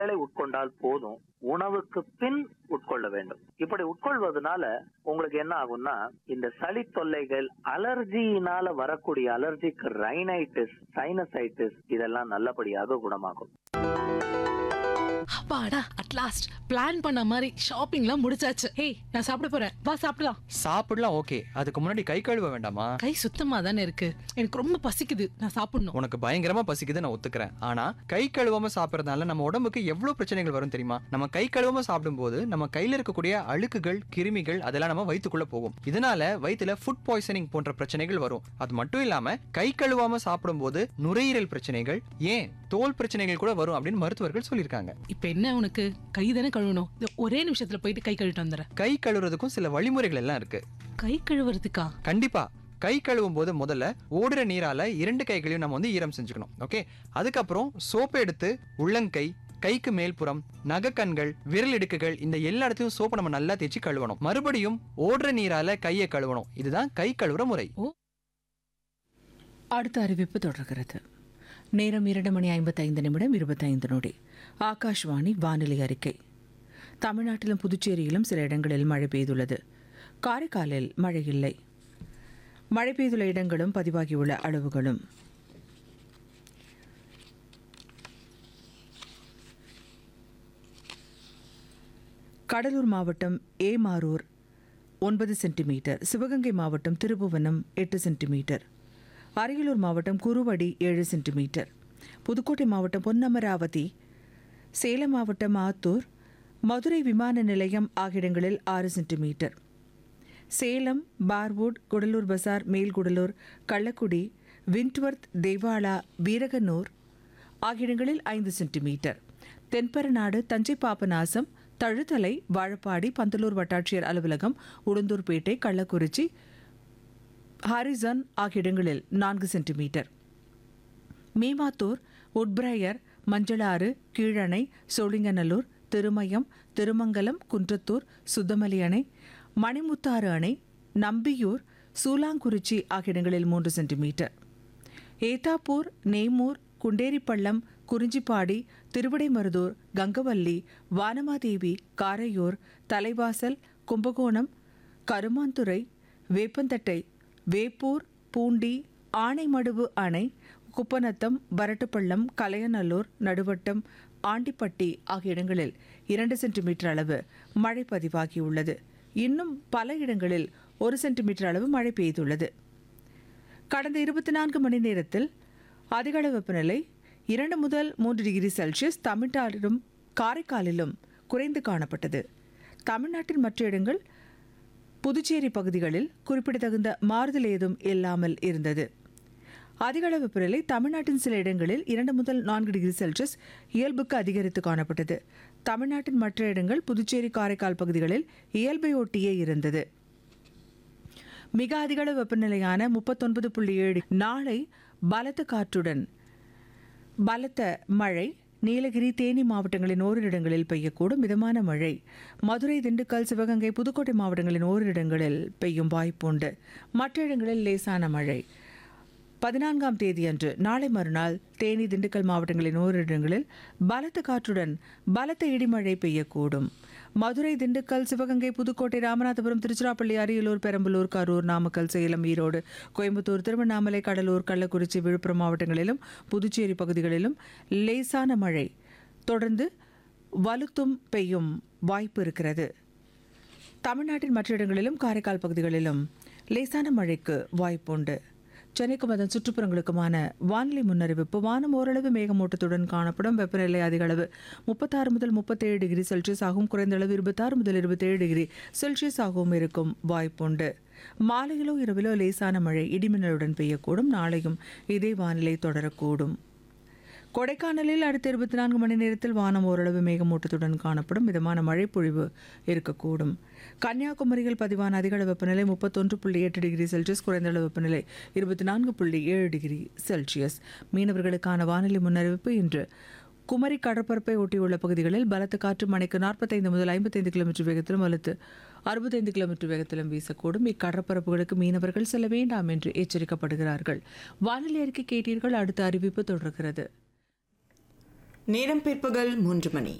வேளை உட்கொண்டால் போதும் உணவுக்கு பின் உட்கொள்ள வேண்டும் இப்படி உட்கொள்வதனால உங்களுக்கு என்ன ஆகும்னா இந்த சளி தொல்லைகள் அலர்ஜியினால வரக்கூடிய அலர்ஜிக்கு ரைனைட்டிஸ் சைனசைட்டிஸ் இதெல்லாம் நல்லபடியாக குணமாகும் அப்பாடா அட் லாஸ்ட் பிளான் பண்ண மாதிரி ஷாப்பிங்லாம் முடிச்சாச்சு ஹேய் நான் சாப்பிட போறேன் வா சாப்பிடலாம் சாப்பிடலாம் ஓகே அதுக்கு முன்னாடி கை கழுவ வேண்டாமா கை சுத்தமா தானே இருக்கு எனக்கு ரொம்ப பசிக்குது நான் சாப்பிடணும் உனக்கு பயங்கரமா பசிக்குது நான் ஒத்துக்கிறேன் ஆனா கை கழுவாம சாப்பிடறதுனால நம்ம உடம்புக்கு எவ்வளவு பிரச்சனைகள் வரும் தெரியுமா நம்ம கை கழுவாம சாப்பிடும்போது நம்ம கையில இருக்கக்கூடிய அழுக்குகள் கிருமிகள் அதெல்லாம் நம்ம வயித்துக்குள்ள போகும் இதனால வயித்துல ஃபுட் பாய்சனிங் போன்ற பிரச்சனைகள் வரும் அது மட்டும் இல்லாம கை கழுவாம சாப்பிடும்போது நுரையீரல் பிரச்சனைகள் ஏன் தோல் பிரச்சனைகள் கூட வரும் அப்படின்னு மருத்துவர்கள் சொல்லியிருக்காங்க இப்ப என்ன உனக்கு கை தானே கழுவணும் இந்த ஒரே நிமிஷத்துல போயிட்டு கை கழுவிட்டு வந்துடுறேன் கை கழுவுறதுக்கும் சில வழிமுறைகள் எல்லாம் இருக்கு கை கழுவுறதுக்கா கண்டிப்பா கை கழுவும் போது முதல்ல ஓடுற நீரால இரண்டு கைகளையும் நம்ம வந்து ஈரம் செஞ்சுக்கணும் ஓகே அதுக்கப்புறம் சோப்பு எடுத்து உள்ளங்கை கைக்கு மேல்புறம் நகக்கண்கள் விரல் இடுக்குகள் இந்த எல்லா இடத்தையும் சோப்பை நம்ம நல்லா தேய்ச்சி கழுவணும் மறுபடியும் ஓடுற நீரால கையை கழுவணும் இதுதான் கை கழுவுற முறை அடுத்த அறிவிப்பு தொடர்கிறது நேரம் இரண்டு மணி ஐம்பத்தைந்து நிமிடம் இருபத்தைந்து நொடி ஆகாஷ்வாணி வானிலை அறிக்கை தமிழ்நாட்டிலும் புதுச்சேரியிலும் சில இடங்களில் மழை பெய்துள்ளது காரைக்காலில் மழை இல்லை மழை பெய்துள்ள இடங்களும் பதிவாகியுள்ள அளவுகளும் கடலூர் மாவட்டம் ஏமாரூர் ஒன்பது சென்டிமீட்டர் சிவகங்கை மாவட்டம் திருபுவனம் எட்டு சென்டிமீட்டர் அரியலூர் மாவட்டம் குருவடி ஏழு சென்டிமீட்டர் புதுக்கோட்டை மாவட்டம் பொன்னமராவதி சேலம் மாவட்டம் ஆத்தூர் மதுரை விமான நிலையம் ஆகிய இடங்களில் ஆறு சென்டிமீட்டர் சேலம் பார்வுட் குடலூர் பசார் மேல்குடலூர் கள்ளக்குடி விண்ட்வர்த் தேவாலா வீரகனூர் ஆகிய இடங்களில் ஐந்து சென்டிமீட்டர் தென்பரநாடு தஞ்சை பாபநாசம் தழுத்தலை வாழப்பாடி பந்தலூர் வட்டாட்சியர் அலுவலகம் உளுந்தூர்பேட்டை கள்ளக்குறிச்சி ஹாரிசன் ஆகிய இடங்களில் நான்கு சென்டிமீட்டர் மேமாத்தூர் உட்பிரையர் மஞ்சளாறு கீழணை சோழிங்கநல்லூர் திருமயம் திருமங்கலம் குன்றத்தூர் சுத்தமலி அணை மணிமுத்தாறு அணை நம்பியூர் சூலாங்குறிச்சி ஆகிய இடங்களில் மூன்று சென்டிமீட்டர் ஏத்தாப்பூர் நேமூர் குண்டேரிப்பள்ளம் குறிஞ்சிப்பாடி திருவிடைமருதூர் கங்கவல்லி வானமாதேவி காரையூர் தலைவாசல் கும்பகோணம் கருமாந்துறை வேப்பந்தட்டை வேப்பூர் பூண்டி ஆனைமடுவு அணை குப்பநத்தம் வரட்டுப்பள்ளம் கலையநல்லூர் நடுவட்டம் ஆண்டிப்பட்டி ஆகிய இடங்களில் இரண்டு சென்டிமீட்டர் அளவு மழை பதிவாகியுள்ளது இன்னும் பல இடங்களில் ஒரு சென்டிமீட்டர் அளவு மழை பெய்துள்ளது கடந்த இருபத்தி நான்கு மணி நேரத்தில் அதிகளவு வெப்பநிலை இரண்டு முதல் மூன்று டிகிரி செல்சியஸ் தமிழ்நாட்டிலும் காரைக்காலிலும் குறைந்து காணப்பட்டது தமிழ்நாட்டின் மற்ற இடங்கள் புதுச்சேரி பகுதிகளில் குறிப்பிடத்தகுந்த மாறுதல் ஏதும் இல்லாமல் இருந்தது அதிகளவு வெப்பநிலை தமிழ்நாட்டின் சில இடங்களில் இரண்டு முதல் நான்கு டிகிரி செல்சியஸ் இயல்புக்கு அதிகரித்து காணப்பட்டது தமிழ்நாட்டின் மற்ற இடங்கள் புதுச்சேரி காரைக்கால் பகுதிகளில் இயல்பை ஒட்டியே இருந்தது மிக அதிகளவு வெப்பநிலையான முப்பத்தொன்பது புள்ளி ஏழு நாளை பலத்த காற்றுடன் பலத்த மழை நீலகிரி தேனி மாவட்டங்களின் ஓரிரு இடங்களில் பெய்யக்கூடும் மிதமான மழை மதுரை திண்டுக்கல் சிவகங்கை புதுக்கோட்டை மாவட்டங்களின் ஓரிரு இடங்களில் பெய்யும் வாய்ப்புண்டு மற்ற இடங்களில் லேசான மழை பதினான்காம் தேதியன்று நாளை மறுநாள் தேனி திண்டுக்கல் மாவட்டங்களின் ஓரிரு இடங்களில் பலத்த காற்றுடன் பலத்த இடிமழை பெய்யக்கூடும் மதுரை திண்டுக்கல் சிவகங்கை புதுக்கோட்டை ராமநாதபுரம் திருச்சிராப்பள்ளி அரியலூர் பெரம்பலூர் கரூர் நாமக்கல் சேலம் ஈரோடு கோயம்புத்தூர் திருவண்ணாமலை கடலூர் கள்ளக்குறிச்சி விழுப்புரம் மாவட்டங்களிலும் புதுச்சேரி பகுதிகளிலும் லேசான மழை தொடர்ந்து வலுத்தும் பெய்யும் வாய்ப்பு இருக்கிறது தமிழ்நாட்டின் மற்ற இடங்களிலும் காரைக்கால் பகுதிகளிலும் லேசான மழைக்கு வாய்ப்புண்டு சென்னைக்கும் அதன் சுற்றுப்புறங்களுக்குமான வானிலை முன்னறிவிப்பு வானம் ஓரளவு மேகமூட்டத்துடன் காணப்படும் வெப்பநிலை அதிக அளவு முப்பத்தாறு முதல் முப்பத்தேழு டிகிரி செல்சியஸ் ஆகும் குறைந்த அளவு இருபத்தாறு முதல் இருபத்தேழு டிகிரி செல்சியஸ் ஆகவும் இருக்கும் வாய்ப்புண்டு மாலையிலோ இரவிலோ லேசான மழை இடிமின்னலுடன் பெய்யக்கூடும் நாளையும் இதே வானிலை தொடரக்கூடும் கொடைக்கானலில் அடுத்த இருபத்தி நான்கு மணி நேரத்தில் வானம் ஓரளவு மேகமூட்டத்துடன் காணப்படும் மிதமான மழை பொழிவு இருக்கக்கூடும் கன்னியாகுமரியில் பதிவான அதிகளவு வெப்பநிலை முப்பத்தொன்று புள்ளி எட்டு டிகிரி செல்சியஸ் குறைந்த அளவு வெப்பநிலை இருபத்தி நான்கு புள்ளி ஏழு டிகிரி செல்சியஸ் மீனவர்களுக்கான வானிலை முன்னறிவிப்பு இன்று குமரி கடற்பரப்பை ஒட்டியுள்ள பகுதிகளில் பலத்த காற்று மணிக்கு நாற்பத்தைந்து முதல் ஐம்பத்தைந்து கிலோமீட்டர் வேகத்திலும் அல்லது அறுபத்தைந்து கிலோமீட்டர் வேகத்திலும் வீசக்கூடும் இக்கடற்பரப்புகளுக்கு மீனவர்கள் செல்ல வேண்டாம் என்று எச்சரிக்கப்படுகிறார்கள் வானிலை அறிக்கை கேட்டீர்கள் அடுத்த அறிவிப்பு தொடர்கிறது நேரம் பிற்பகல் மூன்று மணி